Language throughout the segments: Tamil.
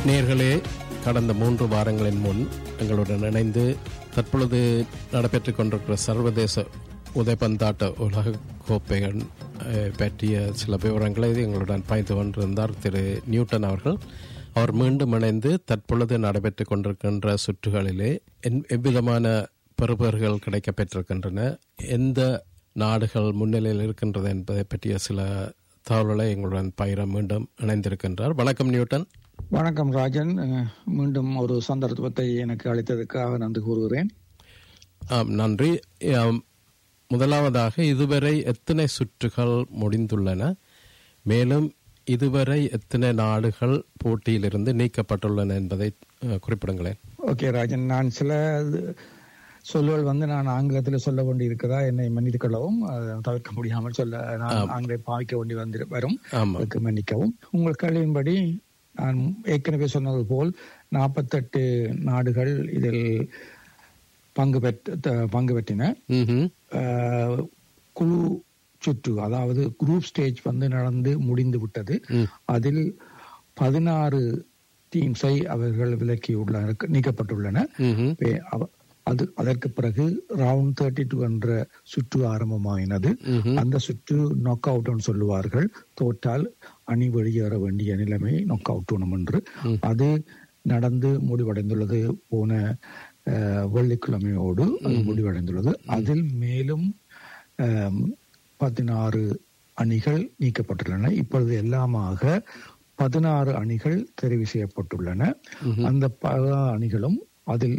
நேர்களே கடந்த மூன்று வாரங்களின் முன் எங்களுடன் இணைந்து தற்பொழுது நடைபெற்றுக் கொண்டிருக்கிற சர்வதேச உதைப்பந்தாட்ட உலக கோப்பைகள் அஹ், பற்றிய சில விவரங்களை எங்களுடன் பகிர்ந்து கொண்டிருந்தார் திரு நியூட்டன் அவர்கள் அவர் மீண்டும் இணைந்து தற்பொழுது நடைபெற்றுக் கொண்டிருக்கின்ற சுற்றுகளிலே என்- எவ்விதமான பெறுபர்கள் கிடைக்கப் பெற்றிருக்கின்றன எந்த நாடுகள் முன்னிலையில் இருக்கின்றது என்பதை பற்றிய சில தகவல்களை எங்களுடன் பயிர மீண்டும் இணைந்திருக்கின்றார் வணக்கம் நியூட்டன் வணக்கம் ராஜன் அஹ், மீண்டும் ஒரு சந்தர்ப்பத்தை எனக்கு அளித்ததற்காக நன்றி கூறுகிறேன் ஆம் நன்றி ஆம், முதலாவதாக இதுவரை எத்தனை சுற்றுகள் முடிந்துள்ளன மேலும் இதுவரை எத்தனை நாடுகள் போட்டியிலிருந்து நீக்கப்பட்டுள்ளன என்பதை அஹ், குறிப்பிடுங்களேன் ஓகே ராஜன் நான் சில இது- சொல்லுகள் வந்து நான் ஆங்கிலத்தில் சொல்ல வேண்டி இருக்கிறதா என்னை மன்னித்துக் கொள்ளவும் அதை தவிர்க்க முடியாமல் சொல்ல நான் ஆங்கிலம் பாவிக்க வேண்டி வந்து வரும் ஆமாம் அதுக்கு மன்னிக்கவும் உங்கள் கேள்வியின்படி நான் ஏற்கனவே சொன்னது போல் நாற்பத்தெட்டு நாடுகள் இதில் பங்கு பெற்று த- பங்கு பெற்றின ம்ஹும். அஹ், குழு சுற்று அதாவது குரூப் ஸ்டேஜ் வந்து நடந்து முடிந்து விட்டது ம். அதில் பதினாறு டீம்ஸை அவர்கள் விலக்கியுள்ள நீக்கப்பட்டுள்ளன ம்ஹும். வே- அவ- அது அதற்கு பிறகு ரவுண்ட் தேர்ட்டி டூ என்ற சுற்று ஆரம்பமாயினது ம்ஹும். அந்த சுற்று நாக் அவுட் சொல்லுவார்கள் தோற்றால் அணி வெளியேற வேண்டிய நிலைமை நாக் அவுட் என்று அது நடந்து முடிவடைந்துள்ளது போன அஹ், வெள்ளிக்கிழமையோடு அது முடிவடைந்துள்ளது அதில் மேலும் அஹ், பதினாறு அணிகள் நீக்கப்பட்டுள்ளன இப்பொழுது எல்லாமாக பதினாறு அணிகள் தெரிவு செய்யப்பட்டுள்ளன அந்த பல அணிகளும் அதில்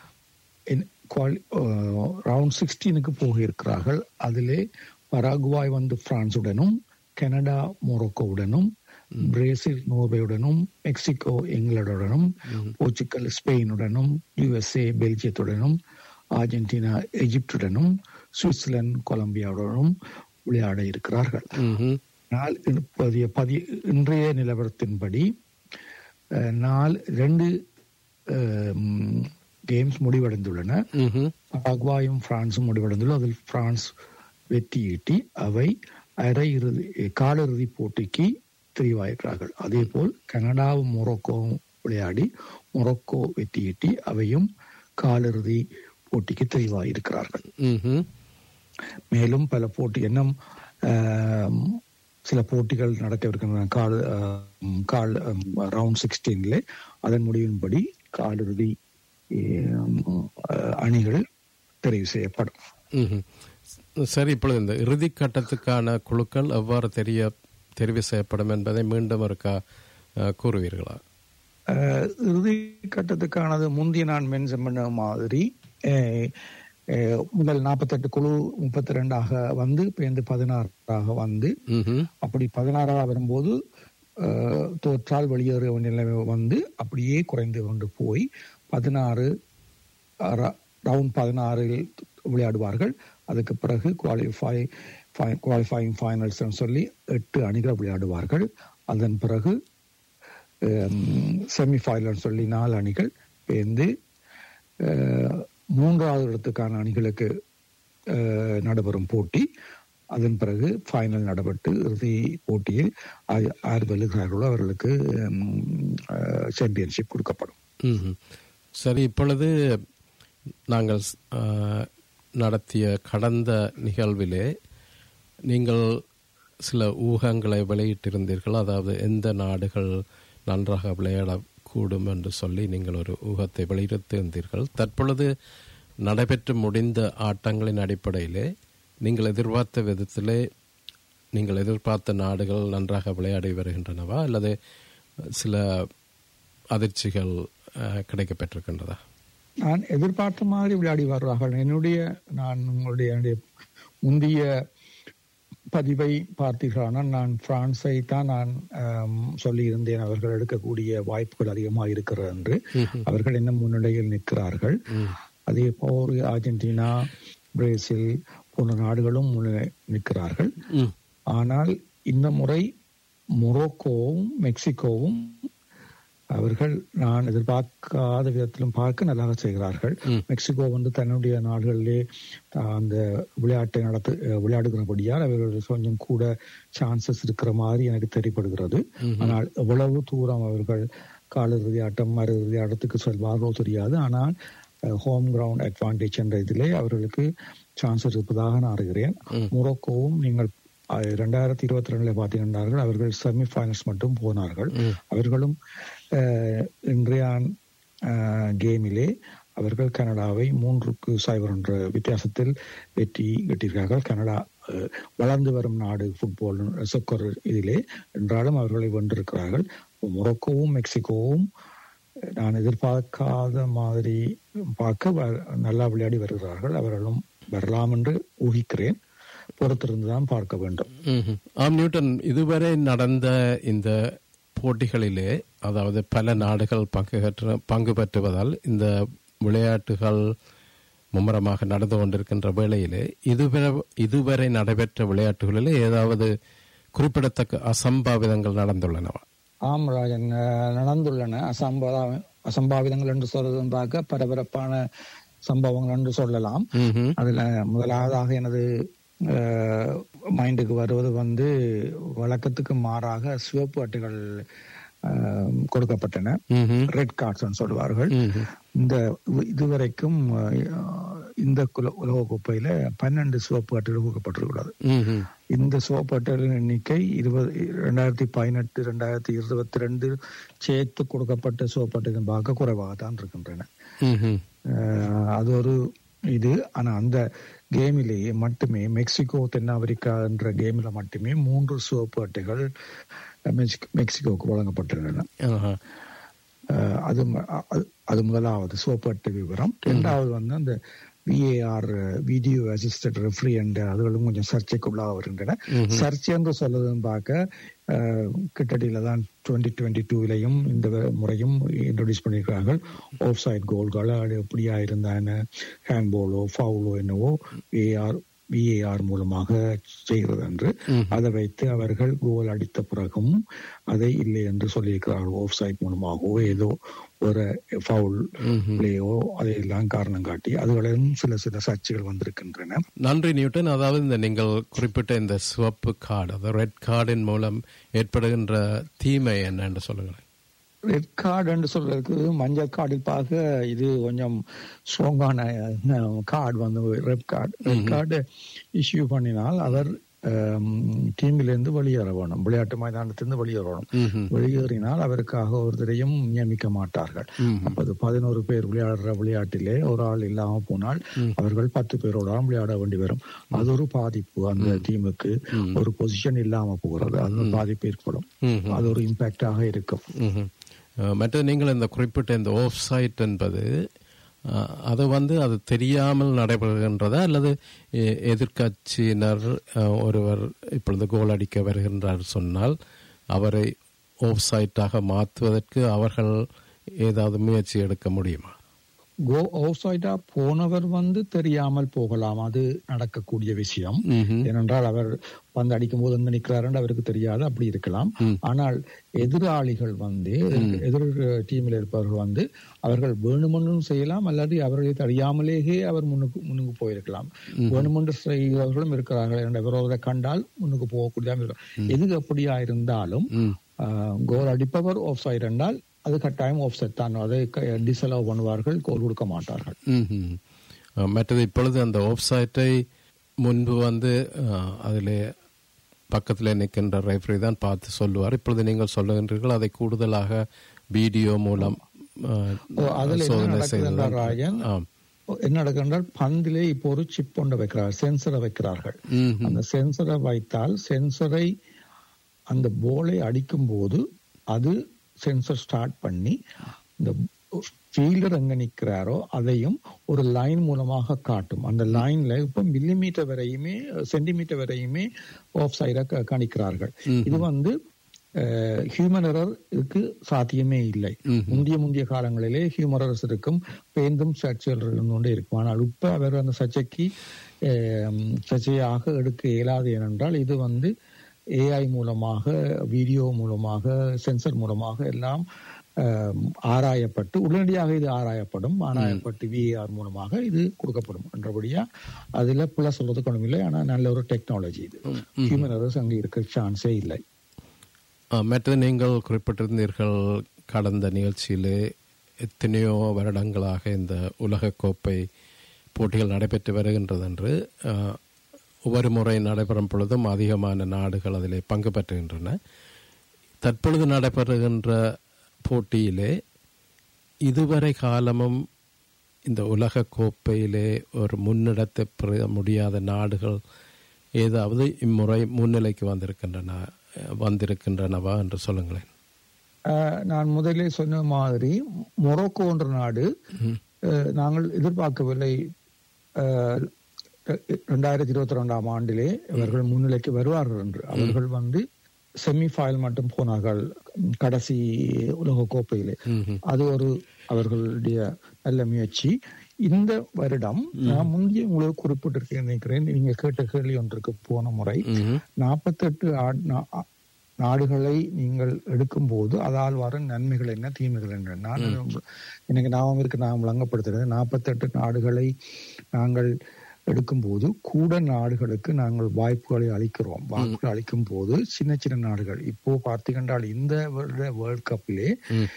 ரவுண்ட் சிக்ஸ்டீனுக்கு போக இருக்கிறார்கள் அதிலே பராகுவாய் வந்து பிரான்சுடனும் கனடா மொரோக்கோவுடனும் பிரேசில் நோர்வேயுடனும் மெக்சிகோ இங்கிலாந்துடனும் போர்ச்சுகல் ஸ்பெயினுடனும் யுஎஸ்ஏ பெல்ஜியத்துடனும் அர்ஜென்டினா எகிப்துடனும் சுவிட்சர்லாந்து கொலம்பியாவுடனும் விளையாட இருக்கிறார்கள் ம்ஹும். நாள் இப்போதைய பதி இன்றைய நிலவரத்தின்படி அஹ், நாள் ரெண்டு கேம்ஸ் முடிவடைந்துள்ளன ம்ஹும். பராகுவாயும் பிரான்சும் முடிவடைந்துள்ள அதில் பிரான்ஸ் வெற்றியீட்டி அவை அரை இறுதி காலிறுதி போட்டிக்கு தெரிவாயிருக்கிறார்கள் அதே போல் கனடாவும் மொரோக்கோவும் விளையாடி மொரோக்கோ வெற்றியீட்டி அவையும் காலிறுதி போட்டிக்கு தெரிவாயிருக்கிறார்கள் ம்ஹும். மேலும் பல போட்டி இன்னும் ஆம், சில போட்டிகள் நடக்கவிருக்கின்றன கால் ஆம், கால் ரவுண்ட் சிக்ஸ்டீன்ல அதன் முடிவின்படி காலிறுதி ஆம், அணிகள் தெரிவு செய்யப்படும் ம்ஹும். சரி இப்பொழுது இந்த இறுதி கட்டத்துக்கான குழுக்கள் எவ்வாறு தெரிய தெரிவு செய்யப்படும் என்பதை மீண்டும் ஒருக்கா அஹ், கூறுவீர்களா அஹ், இறுதி கட்டத்துக்கானது முந்தைய நான் மென்ஷன் பண்ண மாதிரி அஹ், அஹ், முதல் நாற்பத்தெட்டு குழு முப்பத்தி ரெண்டாக வந்து பேருந்து பதினாறாக வந்து ம்ஹும். அப்படி பதினாறாக வரும்போது அஹ், தோற்றால் வெளியேற வேண்டிய நிலைமை வந்து அப்படியே குறைந்து கொண்டு போய் பதினாறு ரவுண்ட் பதினாறில் விளையாடுவார்கள் அதுக்கு பிறகு குவாலிஃபை குவாலிஃபைங் ஃபைனல்ஸ் சொல்லி எட்டு அணிகள் விளையாடுவார்கள் அதன் பிறகு செமி ஃபைனல் சொல்லி நாலு அணிகள் சேர்ந்து அஹ், மூன்றாவது இடத்துக்கான அணிகளுக்கு அஹ், நடைபெறும் போட்டி அதன் பிறகு ஃபைனல் நடைபெற்று இறுதி போட்டியில் ஆ- யார் வெல்லுகிறார்களோ அவர்களுக்கு சாம்பியன்ஷிப் கொடுக்கப்படும் ம்ஹும். சரி இப்பொழுது நாங்கள் அஹ், நடத்திய கடந்த நிகழ்விலே நீங்கள் சில ஊகங்களை வெளியிட்டிருந்தீர்கள் அதாவது எந்த நாடுகள் நன்றாக விளையாடக்கூடும் என்று சொல்லி நீங்கள் ஒரு ஊகத்தை வெளியிட்டிருந்தீர்கள் தற்பொழுது நடைபெற்று முடிந்த ஆட்டங்களின் அடிப்படையிலே நீங்கள் எதிர்பார்த்த விதத்திலே நீங்கள் எதிர்பார்த்த நாடுகள் நன்றாக விளையாடி வருகின்றனவா அல்லது சில அதிர்ச்சிகள் அஹ், கிடைக்கப்பெற்றிருக்கின்றதா நான் எதிர்பார்த்த மாதிரி விளையாடி வருவார்கள் என்னுடைய நான் உங்களுடைய என்னுடைய முந்தைய பதிவை பார்த்தீர்களானால் நான் பிரான்ஸை தான் நான் ஆம், சொல்லியிருந்தேன் அவர்கள் எடுக்கக்கூடிய வாய்ப்புகள் அதிகமாக இருக்கிறது என்று அவர்கள் இன்னும் முன்னிலையில் நிற்கிறார்கள் அதே போல் அர்ஜென்டினா பிரேசில் போன்ற நாடுகளும் முன்னிலை நிற்கிறார்கள் ஆனால் இந்த முறை மொரோக்கோவும் மெக்சிகோவும் அவர்கள் நான் எதிர்பார்க்காத விதத்திலும் பார்க்க நல்லாக செய்கிறார்கள் மெக்சிகோ வந்து தன்னுடைய நாடுகளிலே அஹ், அந்த விளையாட்டை நடத்து அஹ், விளையாடுகிறபடியால் அவர்கள் கொஞ்சம் கூட சான்சஸ் இருக்கிற மாதிரி எனக்கு தெரியப்படுகிறது ஆனால் எவ்வளவு தூரம் அவர்கள் காலிறுதி ஆட்டம் மறுஇறுதி ஆட்டத்துக்கு செல்வார்களோ தெரியாது ஆனால் ஹோம் கிரவுண்ட் அட்வான்டேஜ் என்ற இதிலே அவர்களுக்கு சான்ஸ் இருப்பதாக நான் அறிகிறேன் மொரோக்கோவும் நீங்கள் அஹ், இரண்டாயிரத்தி இருபத்தி ரெண்டுல பார்த்தீங்கன்னார்கள் அவர்கள் செமி ஃபைனல்ஸ் மட்டும் போனார்கள் அவர்களும் அஹ், இன்றைய அஹ், கேமிலே அவர்கள் கனடாவை மூன்றுக்கு சைபர் என்ற வித்தியாசத்தில் வெற்றி வெட்டியிருக்கார்கள் கனடா அஹ், வளர்ந்து வரும் நாடு ஃபுட்பால் சொக்கர் இதிலே என்றாலும் அவர்களை வென்றிருக்கிறார்கள் மொரோக்கோவும் மெக்சிகோவும் நான் எதிர்பார்க்காத மாதிரி பார்க்க வ- நல்லா விளையாடி வருகிறார்கள் அவர்களும் வரலாம் என்று ஊகிக்கிறேன் பொறுத்திருந்து தான் பார்க்க வேண்டும் ம்ஹும். ஆம் நியூட்டன் இதுவரை நடந்த இந்த போட்டிகளிலே அதாவது பல நாடுகள் பங்கு பெற்ற பங்கு பெற்றுவதால் இந்த விளையாட்டுகள் மும்முரமாக நடந்து கொண்டிருக்கின்ற வேளையிலே இதுவரை இதுவரை நடைபெற்ற விளையாட்டுகளிலே ஏதாவது குறிப்பிடத்தக்க அசம்பாவிதங்கள் நடந்துள்ளனவா ஆம் ராஜன் அஹ், நடந்துள்ளன அசம்பா அசம்பாவிதங்கள் என்று சொல்றதும் பார்க்க பரபரப்பான சம்பவங்கள் என்று சொல்லலாம் ம்ஹும். அதுல முதலாவதாக எனது மைண்டுக்கு வருவது வந்து வழக்கத்துக்கு மாறாக சிவப்பு அட்டைகள் அஹ், கொடுக்கப்பட்டன ம்ஹும். ரெட் கார்ட்ஸ் சொல்லுவார்கள் ம்ஹும். இந்த இதுவரைக்கும் அஹ், இந்த குல- உலக கோப்பையில பன்னெண்டு சிவப்பு அட்டைகள் கொடுக்கப்பட்டிருக்கிறது ம்ஹும். இந்த சிவப்பு அட்டைகளின் எண்ணிக்கை இருபது ரெண்டாயிரத்தி பதினெட்டு ரெண்டாயிரத்தி இருபத்தி ரெண்டு சேர்த்து கொடுக்கப்பட்ட சிவப்பு அட்டைகள் பார்க்க குறைவாகத்தான் இருக்கின்றன ம்ஹும். அஹ் அது ஒரு இது ஆனா அந்த கேமிலேயே மட்டுமே மெக்சிகோ தென்னாப்பிரிக்கா என்ற கேமில மட்டுமே மூன்று சிவப்பு அட்டைகள் மெக்சிக்- மெக்சிகோவுக்கு வழங்கப்பட்டிருந்தன ஆஹா. அஹ் அது ம- அது- அது முதலாவது சிவப்பு அட்டை விவரம் இரண்டாவது வந்து அந்த விஏஆர் வீடியோ அசிஸ்டட் ரெஃப்ரி என்ற அதுகளும் கொஞ்சம் சர்ச்சைக்குள்ளாக வருகின்றன சர்ச்சை என்று சொல்லுவதும் பார்க்க அஹ், கிட்டடியில தான் டுவெண்ட்டி டுவெண்ட்டி டூவிலையும் இந்த வ- முறையும் இன்ட்ரடியூஸ் பண்ணியிருக்கிறார்கள் ஆஃப் சைட் கோல்கள் அது எப்படியா இருந்தான ஹேண்ட்பாலோ ஃபவுலோ என்னவோ ஏஆர் விஏஆர் மூலமாக செய்கிறது என்று அதை வைத்து அவர்கள் கோல் அடித்த பிறகும் அதை இல்லை என்று சொல்லியிருக்கிறார்கள் ஆஃப் சைட் மூலமாகவோ ஏதோ ஒரு ஃபவுல் பிளேயோ அதையெல்லாம் காரணம் காட்டி அதுகளிலும் சில சில சர்ச்சைகள் வந்திருக்கின்றன நன்றி நியூட்டன் அதாவது இந்த நீங்கள் குறிப்பிட்ட இந்த சிவப்பு கார்டு அதாவது ரெட் கார்டின் மூலம் ஏற்படுகின்ற தீமை என்னன்னு சொல்லுங்களேன் ரெட் கார்டு என்று சொல்றதுக்கு மஞ்சள் கார்டில் பார்க்க இது கொஞ்சம் ஸ்ட்ராங்கான கார்டு வந்து red card red card issue பண்ணினால் அவர் டீமிலிருந்து வெளியேற வேணும் விளையாட்டு மைதானத்திலிருந்து வெளியேறணும் ம்ஹும். வெளியேறினால் அவருக்காக ஒருத்தரையும் நியமிக்க மாட்டார்கள் அப்ப அது பதினோரு பேர் விளையாடுற விளையாட்டிலே ஒரு ஆள் இல்லாம போனால் அவர்கள் பத்து பேரோட தான் விளையாட வேண்டி வரும் அது ஒரு பாதிப்பு அந்த டீமுக்கு ஒரு பொசிஷன் இல்லாம போகிறது அது ஒரு பாதிப்பு ஏற்படும் ம்ஹும். அது ஒரு இம்பாக்டாக இருக்கும் ம்ஹும். அஹ், மற்றது நீங்கள் இந்த குறிப்பிட்ட இந்த ஆஃப் சைட் என்பது அஹ், அது வந்து அது தெரியாமல் நடைபெறுகின்றதா அல்லது எ- எதிர்க்கட்சியினர் அஹ், ஒருவர் இப்பொழுது கோல் அடிக்க வருகின்றார் சொன்னால் அவரை ஆஃப் சைட்டாக மாற்றுவதற்கு அவர்கள் ஏதாவது முயற்சி எடுக்க முடியுமா கோ அவுட்சைடா போனவர் வந்து தெரியாமல் போகலாம் அது நடக்கக்கூடிய விஷயம் ம்ஹும். ஏனென்றால் அவர் பந்து அடிக்கும் போது எங்க நிற்கிறாருன்னு அவருக்கு தெரியாது அப்படி இருக்கலாம் ஆனால் எதிராளிகள் வந்து எதிர் டீமில் இருப்பவர்கள் வந்து அவர்கள் வேணுமென்றும் செய்யலாம் அல்லது அவர்களை தெரியாமலேயே அவர் முன்னுக்கு முன்னுக்கு போயிருக்கலாம் வேணுமென்று செய்கிறவர்களும் இருக்கிறார்கள் என்ற விரோதத்தை கண்டால் முன்னுக்கு போகக்கூடியதாக இருக்கும் எது அப்படியா இருந்தாலும் ம். கோல் அடிப்பவர் ஆஃப் சைடு என்றால் அது கட்டாயம் ஆஃப் செட் தான் அதை டிசலவ் பண்ணுவார்கள் கோல் கொடுக்க மாட்டார்கள் ம்ஹும். அஹ், மற்றது இப்பொழுது அந்த வெப்சைட்டை முன்பு வந்து அஹ், அதிலே பக்கத்தில் நிற்கின்ற ரெஃபரி தான் பார்த்து சொல்லுவார் இப்பொழுது நீங்கள் சொல்லுகின்றீர்கள் அதை கூடுதலாக வீடியோ மூலம் அஹ், ஓ, அதுல என்ன சோதனை நடக்குது செய்தல் என்றால் ராஜன் ஆம் என்ன நடக்குது என்றால் பந்திலே இப்போ ஒரு சிப் ஒன்று வைக்கிறார்கள் சென்சரை வைக்கிறார்கள் ம்ஹும். அந்த சென்சரை வைத்தால் சென்சரை அந்த போலை அடிக்கும் போது அது சென்சர் ஸ்டார்ட் பண்ணி இந்த ஃபீல்டர் எங்க நிக்கிறாரோ அதையும் ஒரு லைன் மூலமாக காட்டும் அந்த லைன்ல இப்ப மில்லிமீட்டர் வரையுமே சென்டிமீட்டர் வரையுமே ஆஃப் சைட கணிக்கிறார்கள் இது வந்து ஹியூமன் எரர் இதுக்கு சாத்தியமே இல்லை முந்திய முந்திய காலங்களிலே ஹியூமன் எரர்ஸ் இருக்கும் பேந்தும் சர்ச்சைகள் இருந்து கொண்டே இருக்கும் ஆனால் இப்ப அவர் அந்த சர்ச்சைக்கு அஹ், சர்ச்சையாக எடுக்க இயலாது ஏனென்றால் இது வந்து ஏஐ மூலமாக வீடியோ மூலமாக சென்சர் மூலமாக எல்லாம் அஹ், ஆராயப்பட்டு உடனடியாக இது ஆராயப்படும் ஆராயப்பட்டு விஏஆர் மூலமாக இது கொடுக்கப்படும் என்றபடியா அதுல புள்ள சொல்றதுக்கு ஒண்ணும் இல்லை ஆனா நல்ல ஒரு டெக்னாலஜி இது ஹியூமன் எரர்ஸ் அங்கே இருக்க சான்ஸே இல்லை ஆ, மற்றது நீங்கள் குறிப்பிட்டிருந்தீர்கள் கடந்த நிகழ்ச்சியிலே எத்தனையோ வருடங்களாக இந்த உலகக்கோப்பை போட்டிகள் நடைபெற்று வருகின்றது என்று ஆ, ஒவ்வொரு முறை நடைபெறும் பொழுதும் அதிகமான நாடுகள் அதிலே பங்கு பெற்றுகின்றன தற்பொழுது நடைபெறுகின்ற போட்டியிலே இதுவரை காலமும் இந்த உலக கோப்பையிலே ஒரு முன்னிடத்தை பெற முடியாத நாடுகள் ஏதாவது இம்முறை முன்னிலைக்கு வந்திருக்கின்றன வந்திருக்கின்றனவா என்று சொல்லுங்களேன் அஹ், நான் முதலே சொன்ன மாதிரி மொரோக்கோ என்ற நாடு அஹ், நாங்கள் எதிர்பார்க்கவில்லை அஹ், ரெண்டாயிரத்தி இருபத்தி ரெண்டாம் ஆண்டிலே இவர்கள் முன்னிலைக்கு வருவார்கள் என்று அவர்கள் வந்து செமிஃபைனல் மட்டும் போனார்கள் கடைசி உலக கோப்பையிலே அது ஒரு அவர்களுடைய நல்ல முயற்சி இந்த வருடம் நான் முந்தைய உங்களுக்கு குறிப்பிட்டிருக்கேன் நினைக்கிறேன் நீங்க கேட்ட கேள்வி ஒன்றுக்கு போன முறை நாற்பத்தெட்டு நாடுகளை நீங்கள் எடுக்கும் போது அதால் வர நன்மைகள் என்ன தீமைகள் என்ன நான் எனக்கு ஞாபகம் இருக்கு நான் வழங்கப்படுத்துறது நாற்பத்தெட்டு நாடுகளை நாங்கள் எடுக்கும்போது கூட நாடுகளுக்கு நாங்கள் வாய்ப்புகளை அளிக்கிறோம் வாய்ப்புகளை அளிக்கும் போது சின்ன சின்ன நாடுகள் இப்போ பார்த்தீங்கன்றால் இந்த வேர்ல்ட் கப்பிலே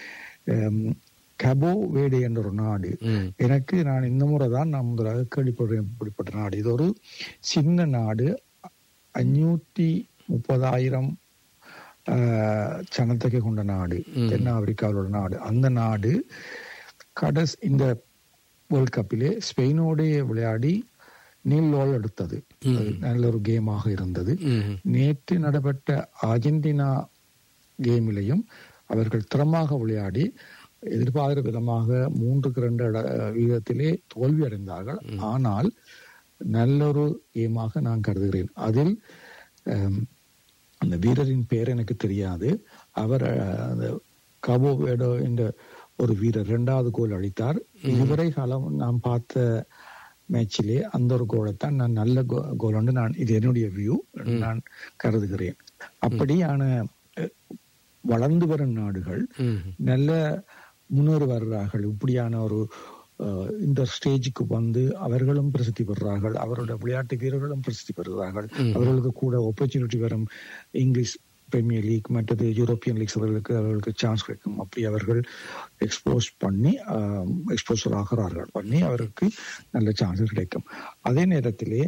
கபோ வேடே என்ற ஒரு நாடு எனக்கு நான் இந்த முறை தான் நான் முதலாக கேள்விப்படுறேன் இப்படிப்பட்ட நாடு இது ஒரு சின்ன நாடு அஞ்சூத்தி முப்பதாயிரம் சனத்தொகை கொண்ட நாடு தென் ஆப்பிரிக்காவோட நாடு அந்த நாடு கடைசி இந்த வேர்ல்ட் கப்பிலே ஸ்பெயினோடைய விளையாடி நீல் லால் எடுத்தது நல்ல ஒரு கேமாக இருந்தது நேற்று நடைபெற்ற அர்ஜென்டினா கேமிலையும் அவர்கள் திறமாக விளையாடி எதிர்பார்க்கிற விதமாக மூன்றுக்கு ரெண்டு வீதத்திலே தோல்வி அடைந்தார்கள் ஆனால் நல்லொரு கேமாக நான் கருதுகிறேன் அதில் அந்த வீரரின் பெயர் எனக்கு தெரியாது அவர் அந்த கபோ வேடோ என்ற ஒரு வீரர் இரண்டாவது கோல் அளித்தார் இதுவரை காலம் நாம் பார்த்த மேட்சிலே அந்த ஒரு கோலைத்தான் நான் நல்ல கோல் ஒன்று நான் இது என்னுடைய வியூ நான் கருதுகிறேன் அப்படியான வளர்ந்து வரும் நாடுகள் நல்ல முன்னேறி வருகிறார்கள் இப்படியான ஒரு இந்த ஸ்டேஜுக்கு வந்து அவர்களும் பிரசித்தி பெறுகிறார்கள் அவருடைய விளையாட்டு வீரர்களும் பிரசித்தி பெறுகிறார்கள் அவர்களுக்கு கூட ஆப்பர்ச்சுனிட்டி வரும் இங்கிலீஷ் பிரீமியர் லீக் மற்றது யூரோப்பியன் லீக்ஸ் அவர்களுக்கு அவர்களுக்கு சான்ஸ் கிடைக்கும் அப்படி அவர்கள் எக்ஸ்போஸ் பண்ணி எக்ஸ்போசர் ஆகிறார்கள் பண்ணி அவருக்கு நல்ல சான்ஸ் கிடைக்கும் அதே நேரத்திலே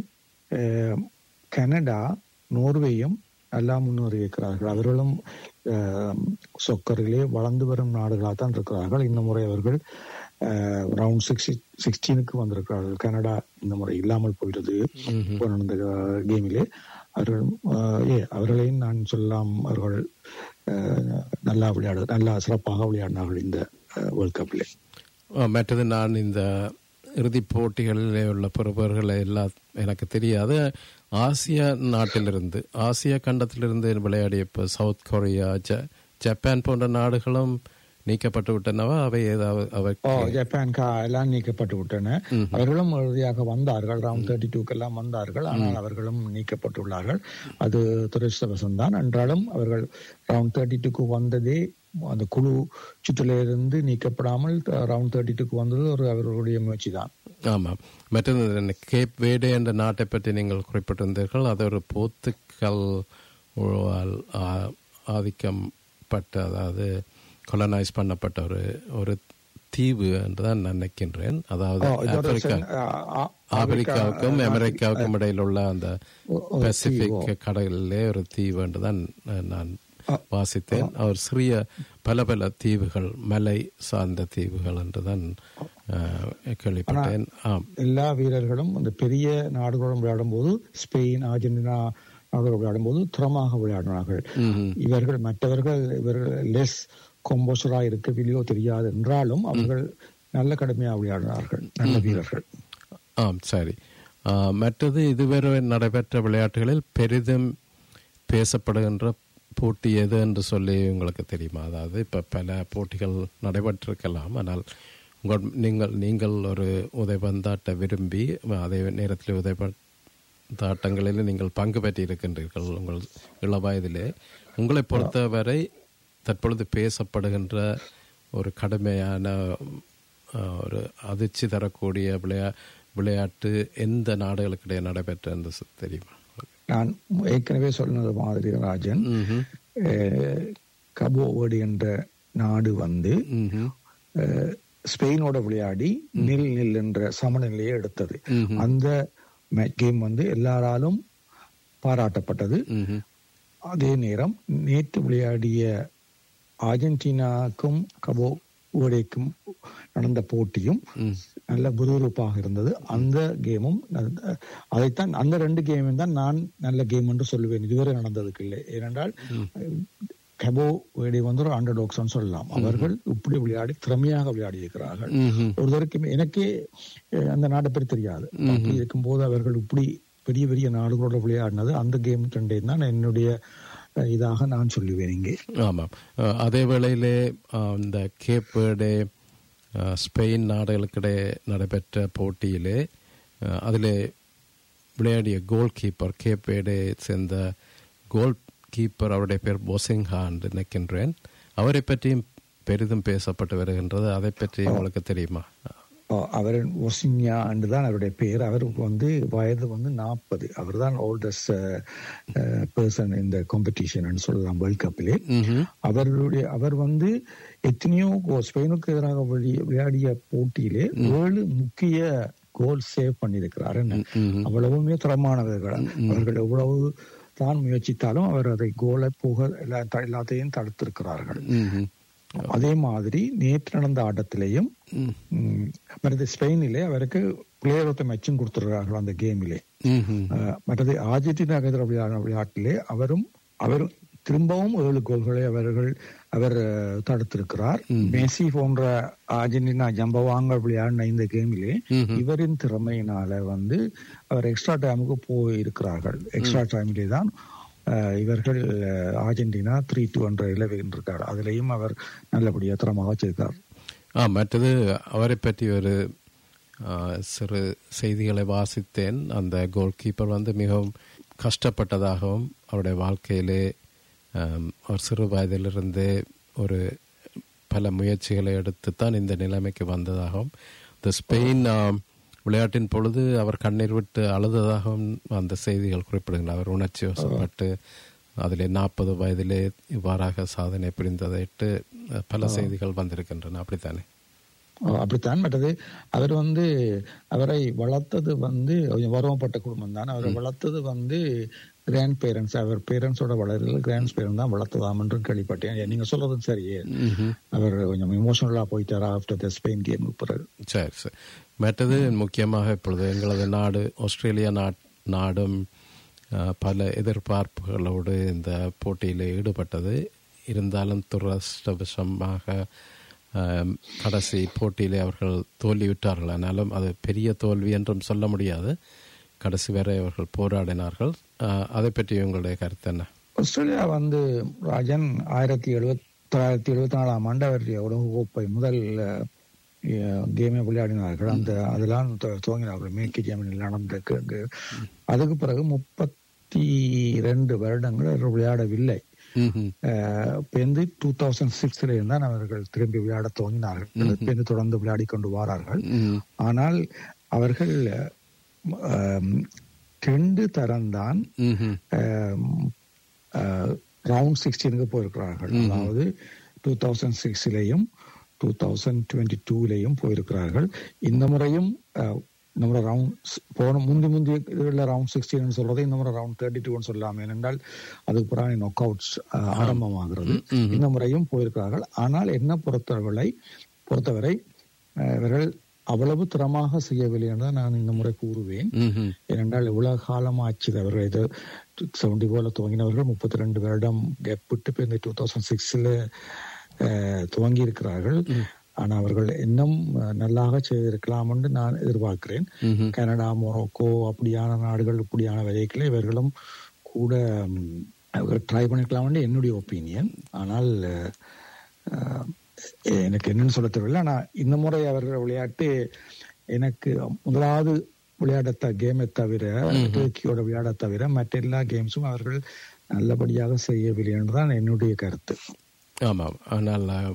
கனடா நோர்வேயும் நல்லா முன்னேறி இருக்கிறார்கள் அவர்களும் சொக்கரிலே வளர்ந்து வரும் நாடுகளாக தான் இருக்கிறார்கள் இந்த முறை அவர்கள் ரவுண்ட் சிக்ஸ்டி சிக்ஸ்டீனுக்கு வந்திருக்கிறார்கள் கனடா இந்த முறை இல்லாமல் போயிட்டது நடந்த கேமிலே அவர்கள் ஏ அவர்களையும் நான் சொல்லலாம் அவர்கள் நல்லா விளையாடு நல்லா சிறப்பாக விளையாடினார்கள் இந்த வேர்ல்ட் கப்பிலே மற்றது நான் இந்த இறுதிப் போட்டிகளில் உள்ள பிறவர்களை எல்லாம் எனக்கு தெரியாது ஆசிய நாட்டிலிருந்து ஆசிய கண்டத்திலிருந்து விளையாடிய இப்போ சவுத் கொரியா ஜ ஜப்பான் போன்ற நாடுகளும் நீக்கப்பட்டு விட்டனவா அவை ஏதாவது அவை ஜப்பான் எல்லாம் நீக்கப்பட்டு விட்டன அவர்களும் இறுதியாக வந்தார்கள் ரவுண்ட் தேர்ட்டி டூக்கு எல்லாம் வந்தார்கள் ஆனால் அவர்களும் நீக்கப்பட்டுள்ளார்கள் அது துரதிருஷ்டவசம் தான் என்றாலும் அவர்கள் ரவுண்ட் தேர்ட்டி டூக்கு வந்ததே அந்த குழு சுற்றிலிருந்து நீக்கப்படாமல் ரவுண்ட் தேர்ட்டி டூக்கு வந்தது ஒரு அவர்களுடைய முயற்சி தான் ஆமாம் மற்றது கேப் வேடே என்ற நாட்டை பற்றி நீங்கள் குறிப்பிட்டிருந்தீர்கள் அது ஒரு போத்துக்கல் ஆதிக்கப்பட்ட அதாவது கொலனைஸ் பண்ணப்பட்ட ஒரு ஒரு தீவு என்று தான் நினைக்கின்றேன் அதாவது ஆப்பிரிக்கா ஆப்பிரிக்காவுக்கும் அமெரிக்காவுக்கும் இடையில் உள்ள அந்த பசிபிக் கடலிலே ஒரு தீவு என்று தான் நான் வாசித்தேன் அவர் சிறிய பல பல தீவுகள் மலை சார்ந்த தீவுகள் என்றுதான் கேள்விப்பட்டேன் ஆம் எல்லா வீரர்களும் அந்த பெரிய நாடுகளுடன் விளையாடும் போது ஸ்பெயின் அர்ஜென்டினா நாடுகள் விளையாடும் போது திறமாக விளையாடினார்கள் இவர்கள் மற்றவர்கள் இவர்கள் லெஸ் கொம்போசரா இருக்கவில்லையோ தெரியாது என்றாலும் அவர்கள் நல்ல கடுமையாக விளையாடினார்கள் நல்ல வீரர்கள் ஆம் சரி மற்றது இதுவரை நடைபெற்ற விளையாட்டுகளில் பெரிதும் பேசப்படுகின்ற போட்டி எது என்று சொல்லி உங்களுக்கு தெரியுமா அதாவது இப்போ பல போட்டிகள் நடைபெற்றிருக்கலாம் ஆனால் உங்கள் நீங்கள் நீங்கள் ஒரு உதைபந்தாட்ட விரும்பி அதே நேரத்தில் உதைபந்தாட்டங்களில் நீங்கள் பங்கு பெற்றி இருக்கின்றீர்கள் உங்கள் இளவயதிலே உங்களை பொறுத்தவரை தற்பொழுது பேசப்படுகின்ற ஒரு கடுமையான அஹ், ஒரு அதிர்ச்சி தரக்கூடிய விளையா விளையாட்டு எந்த நாடுகளுக்கிடையே நடைபெற்றது தெரியுமா நான் ஏற்கனவே சொன்னது மாதிரி ராஜன் ம்ஹும். அஹ், கபோ வேர்டு என்ற நாடு வந்து ம்ஹும். அஹ், ஸ்பெயினோட விளையாடி நில் நில் என்ற சமநிலையை எடுத்தது ம்ஹும். அந்த கேம் வந்து எல்லாராலும் பாராட்டப்பட்டது ம்ஹும். அதே நேரம் நேற்று விளையாடிய அர்ஜென்டினாக்கும் கபோ வேர்டேக்கும் நடந்த போட்டியும் ம். நல்ல விறுவிறுப்பாக இருந்தது அந்த கேமும் நல்ல- அதைத்தான் அந்த ரெண்டு கேமும் தான் நான் நல்ல கேம் என்று சொல்லுவேன் இதுவரை நடந்ததுக்கு இல்லை ஏனென்றால் கபோ வேடி வந்து ஒரு அண்டர் டாக்ஸ் சொல்லலாம் அவர்கள் இப்படி விளையாடி திறமையாக விளையாடி இருக்கிறார்கள் ம்ஹும். ஒருத்தருக்கு எனக்கே அஹ், அந்த நாட்டை பற்றி தெரியாது அப்படி இருக்கும்போது அவர்கள் இப்படி பெரிய பெரிய நாடுகளோட விளையாடினது அந்த கேம் ரெண்டையும் தான் என்னுடைய அஹ், இதாக நான் சொல்லுவேன் இங்கே ஆமாம் அஹ், அதே வேளையிலே அஹ், இந்த கேப் வேர்டே அஹ், ஸ்பெயின் நாடுகளுக்கிடையே நடைபெற்ற போட்டியிலே அஹ், அதிலே விளையாடிய கோல் கீப்பர் கேப் வேர்டே சேர்ந்த கோல் கீப்பர் அவருடைய பேர் பொசிங்ஹா என்று நினைக்கின்றேன் அவரை பற்றியும் பெரிதும் பேசப்பட்டு வருகின்றது அதை பற்றி உங்களுக்கு தெரியுமா அஹ், அவர் ஒசின்யா என்று தான் அவருடைய பெயர் அவருக்கு வந்து வயது வந்து நாற்பது அவர் தான் ஓல்டஸ்ட் பர்சன் இந்த காம்படிஷன் சொல்லலாம் வேர்ல்ட் கப்பிலே ம்ஹும். அவருடைய அவர் வந்து எத்தனையோ கோ- ஸ்பெயினுக்கு எதிராக விளைய- விளையாடிய போட்டியிலே ஏழு முக்கிய கோல் சேவ் பண்ணியிருக்கிறார் என்ன ம்ஹும். அவ்வளவுமே திறமானவர்கள் அவர்கள் எவ்வளவு தான் முயற்சித்தாலும் அவர் அதை கோலை புக எல்லா- எல்லாத்தையும் தடுத்திருக்கிறார்கள் ம்ஹும். அதே மாதிரி நேற்று நடந்த ஆட்டத்திலேயும் ம். ம், மற்றது ஸ்பெயினிலே அவருக்கு பிளேயர் ஆஃப் த மேட்சும் கொடுத்திருக்கிறார்கள் அந்த கேமிலே ம்ஹும். அஹ், மற்றது அர்ஜென்டினா எதிர விளையாடின விளையாட்டிலே அவரும் அவர் திரும்பவும் ஏழு கோல்களை அவர்கள் அவர் அஹ், தடுத்திருக்கிறார் மெஸ்ஸி போன்ற அர்ஜென்டினா ஜம்பவாங்க விளையாடின இந்த கேமிலே இவரின் திறமையினால வந்து அவர் எக்ஸ்ட்ரா டைமுக்கு போயிருக்கிறார்கள் எக்ஸ்ட்ரா டைமிலே தான் அஹ், இவர்கள் அஹ், அர்ஜென்டினா த்ரீ டூ என்ற இலவுகின்றிருக்கார் அதிலேயும் அவர் நல்லபடியாக திறமாக வச்சிருக்கார் ஆ மற்றது அவரை பற்றி ஒரு ஆ, சிறு செய்திகளை வாசித்தேன் அந்த கோல் கீப்பர் வந்து மிகவும் கஷ்டப்பட்டதாகவும் அவருடைய வாழ்க்கையிலே ஆம், அவர் சிறு வயதிலிருந்தே ஒரு பல முயற்சிகளை எடுத்துத்தான் இந்த நிலைமைக்கு வந்ததாகவும் இந்த ஸ்பெயின் ஆம், விளையாட்டின் பொழுது அவர் கண்ணீர் விட்டு அழுததாகவும் அந்த செய்திகள் குறிப்பிடுகின்றன அவர் உணர்ச்சி வசப்பட்டு அதிலே நாற்பது வயதிலே இவ்வாறாக சாதனை புரிந்ததைட்டு அஹ், பல செய்திகள் வந்திருக்கின்றன அப்படித்தானே ஓ, அப்படித்தான் மற்றது அவர் வந்து அவரை வளர்த்தது வந்து கொஞ்சம் வருவப்பட்ட குடும்பம் தான் அவரை வளர்த்தது வந்து கிராண்ட் பேரண்ட்ஸ் அவர் பேரண்ட்ஸோட வளர்தல் கிராண்ட் பேரண்ட் தான் வளர்த்ததாம் என்று கேள்விப்பட்டேன் நீங்க சொல்றது சரியே அவர் கொஞ்சம் இமோஷனலா போயிட்டார் ஆஃப்டர் த ஸ்பெயின் கேம் பிறகு சரி சரி மற்றது முக்கியமாக இப்பொழுது எங்களது நாடு ஆஸ்திரேலியா நாட் நாடும் அஹ், பல எதிர்பார்ப்புகளோடு இந்த போட்டியில் ஈடுபட்டது இருந்தாலும் துரஷ்டவசமாக அஹ், கடைசி போட்டியிலே அவர்கள் தோல்வியுற்றார்கள் ஆனாலும் அது பெரிய தோல்வி என்றும் சொல்ல முடியாது கடைசி வரை அவர்கள் போராடினார்கள் அஹ், அதை பற்றி உங்களுடைய கருத்து என்ன ஆஸ்திரேலியா வந்து ராஜன் ஆயிரத்தி எழுபத்தி தொள்ளாயிரத்தி எழுபத்தி நாலாம் ஆண்டு அவருடைய உலக கோப்பை முதல் கேமை விளையாடினார்கள் அந்த அதெல்லாம் துவ- துவங்கினார்கள் மேற்கு ஜெர்மனியில் நடந்த அதுக்கு பிறகு முப்பத்தி ரெண்டு வருடங்கள் அவர் விளையாடவில்லை ம்ஹும். அஹ், இப்ப வந்து டூ தௌசண்ட் சிக்ஸ்ல இருந்தான் அவர்கள் திரும்பி விளையாட துவங்கினார்கள் இப்ப வந்து தொடர்ந்து விளையாடி கொண்டு வாரார்கள் ம். ஆனால் அவர்கள் அஹ், ரெண்டு தரம்தான் ம்ஹும். ரவுண்ட் சிக்ஸ்டீனுக்கு போயிருக்கிறார்கள் அதாவது டூ தௌசண்ட் சிக்ஸ்லயும் டூ தௌசண்ட் டுவெண்ட்டி டூலையும் போயிருக்கிறார்கள் இந்த முறையும் அஹ், இந்த முறை ரவுண்ட் போன முந்தி முந்தி இதில் ரவுண்ட் சிக்ஸ்டீன் சொல்றதை இந்த முறை ரவுண்ட் தேர்ட்டி டூன்னு சொல்லலாம் ஏனென்றால் அதுக்கு பிறகு நொக் அவுட்ஸ் ஆரம்பமாகிறது இந்த முறையும் போயிருக்கிறார்கள் ஆனால் என்ன பொறுத்தவரை பொறுத்தவரை அஹ், இவர்கள் அவ்வளவு திறமாக செய்யவில்லை என்று தான் நான் இந்த முறை கூறுவேன் ம்ஹும். ஏனென்றால் இவ்வளவு காலமாச்சு அவர்கள் இது செவன்டி போல துவங்கினவர்கள் முப்பத்தி ரெண்டு வருடம் கேப் விட்டு இப்போ இந்த டூ தௌசண்ட் சிக்ஸ்ல துவங்கி இருக்கிறார்கள் ஆனா அவர்கள் இன்னும் அஹ், நல்லாக செய்திருக்கலாம் என்று நான் எதிர்பார்க்கிறேன் ம்ஹும். கனடா மொரோக்கோ அப்படியான நாடுகள் இப்படியான விலைகளை இவர்களும் கூட ட்ரை பண்ணிருக்கலாம்னு என்னுடைய ஒப்பீனியன் ஆனால் அஹ், அஹ், எனக்கு என்னன்னு சொல்ல தெரியல ஆனா இந்த முறை அவர்கள் விளையாட்டு எனக்கு முதலாவது விளையாடத்த கேமை தவிர டர்க்கியோட விளையாட தவிர மற்ற எல்லா கேம்ஸும் அவர்கள் நல்லபடியாக செய்யவில்லை என்றுதான் என்னுடைய கருத்து ஆமாம் ஆனால் அஹ்,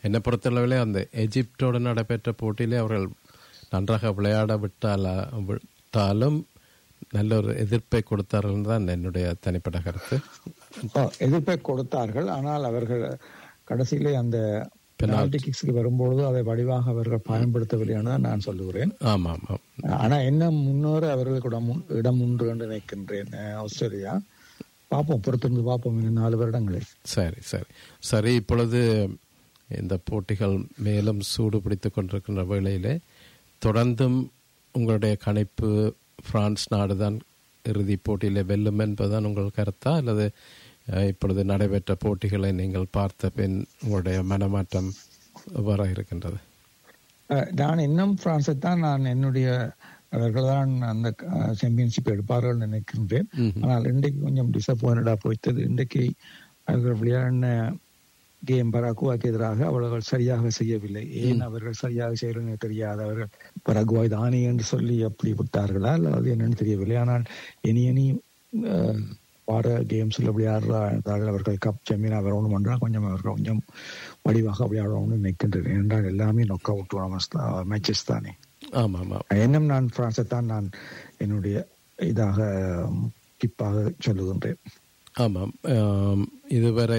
என்னை பொறுத்தளவிலே அந்த எஜிப்டோடு நடைபெற்ற போட்டியிலே அவர்கள் நன்றாக விளையாட விட்டால விட்டாலும் நல்ல ஒரு எதிர்ப்பை கொடுத்தார்கள் தான் என்னுடைய தனிப்பட்ட கருத்து ஓ, எதிர்ப்பை கொடுத்தார்கள் ஆனால் அவர்கள் கடைசியிலே அந்த பெனால்டி கிக்ஸ்க்கு வரும்பொழுது அதை வடிவாக அவர்கள் பயன்படுத்தவில்லை என்று தான் நான் சொல்லுகிறேன் ஆமாம் ஆமாம் ஆனா என்ன முன்னோரு அவர்களுக்கு இடம் உண்டு- இடம் உண்டு என்று நினைக்கின்றேன் அஹ், ஆஸ்திரேலியா பார்ப்போம் பொறுத்திருந்து பார்ப்போம் இன்னும் நாலு வருடங்களில் சரி சரி சரி இப்பொழுது இந்த போட்டிகள் மேலும் சூடு பிடித்து கொண்டிருக்கின்ற வேளையிலே தொடர்ந்தும் உங்களுடைய கணிப்பு பிரான்ஸ் நாடுதான் இறுதிப் போட்டியிலே வெல்லும் என்பதுதான் உங்கள் கருத்தா அல்லது அஹ், இப்பொழுது நடைபெற்ற போட்டிகளை நீங்கள் பார்த்த பின் உங்களுடைய மனமாற்றம் எவ்வாறாக இருக்கின்றது அஹ், நான் இன்னும் பிரான்ஸை தான் நான் என்னுடைய அவர்கள் தான் அந்த சாம்பியன்ஷிப் எடுப்பார்கள் நினைக்கின்றேன் ஆனால் இன்றைக்கு கொஞ்சம் டிசப்பாயிண்டா போய்த்தது இன்றைக்கு அவர்கள் விளையாடின கேம் பராகுவாக்கு எதிராக அவர்கள் சரியாக செய்யவில்லை ஏன் அவர்கள் சரியாக செய்யலன்னு தெரியாது அவர்கள் பராகுவாய் தானே என்று சொல்லி அப்படி விட்டார்களா அல்லது என்னன்னு தெரியவில்லை ஆனால் இனி இனி அஹ், வார கேம்ஸ்ல விளையாடுறார்கள் அவர்கள் கப் சாம்பியனா வரணும் என்றால் கொஞ்சம் அவர்கள் கொஞ்சம் வடிவாக விளையாடணும்னு நினைக்கின்றேன் ஏனென்றால் எல்லாமே நொக் அவுட் மேட்சஸ் தானே ஆமாம் ஆமாம் இன்னும் நான் பிரான்ஸை தான் நான் என்னுடைய இதாக டிப்பாக சொல்லுகின்றேன் ஆமாம் ஆம், இதுவரை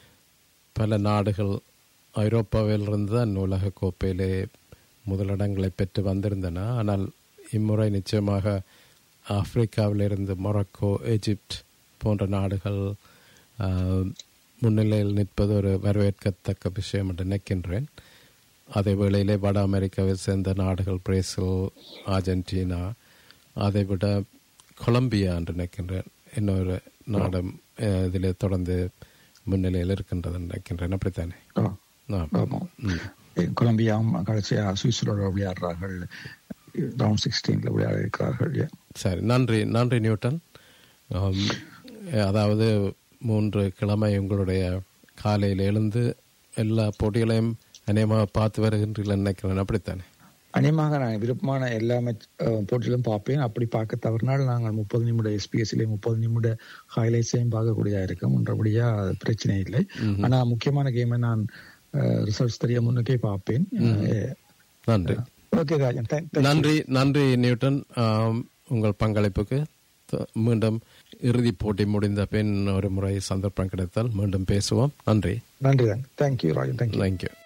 பல நாடுகள் ஐரோப்பாவிலிருந்து தான் உலக கோப்பையிலே முதலிடங்களை பெற்று வந்திருந்தன ஆனால் இம்முறை நிச்சயமாக ஆப்பிரிக்காவிலிருந்து மொரக்கோ எஜிப்ட் போன்ற நாடுகள் ஆ, முன்னிலையில் நிற்பது ஒரு வரவேற்கத்தக்க விஷயம் என்று நினைக்கின்றேன் அதே வேளையிலே வட அமெரிக்காவை சேர்ந்த நாடுகள் பிரேசில் அர்ஜென்டினா அதை விட கொலம்பியா என்று நினைக்கின்றேன் இன்னொரு நாடும் அஹ், இதிலே தொடர்ந்து முன்னிலையில் இருக்கின்றது நினைக்கின்றேன் அப்படித்தானே ஆ, ஆம். ஆமாம் ம். கொலம்பியாவும் கடைசியா சுவிட்சர்லாந்து விளையாடுறார்கள் ரவுண்ட் சிக்ஸ்டீன்ல விளையாட இருக்கிறார்கள் Yeah. சரி நன்றி நன்றி நியூட்டன் ஆம், அதாவது மூன்று கிழமை உங்களுடைய காலையில் எழுந்து எல்லா போட்டிகளையும் அநேகமாக பார்த்து வருகின்றீர்கள் நினைக்கிறேன் அப்படித்தானே அநேகமாக நான் விருப்பமான எல்லா மேட்ச் போட்டியிலும் பார்ப்பேன் அப்படி பார்க்க தவறினால் நாங்கள் முப்பது நிமிட எஸ்பிஎஸ்ல முப்பது நிமிட ஹைலைட்ஸையும் பார்க்கக்கூடியதா இருக்கும் என்றபடியா அது பிரச்சனை இல்லை ஆனா முக்கியமான கேமை நான் ரிசல்ட்ஸ் தெரிய முன்னுக்கே பார்ப்பேன் நன்றி okay Rajan thank- thank you. நன்றி நன்றி நியூட்டன் ஆம், உங்கள் பங்களிப்புக்கு த- மீண்டும் இறுதிப் போட்டி முடிந்த பின் ஒரு முறை சந்தர்ப்பம் கிடைத்தால் மீண்டும் பேசுவோம் நன்றி நன்றி தான் தேங்க்யூ ராஜன் தேங்க்யூ தேங்க்யூ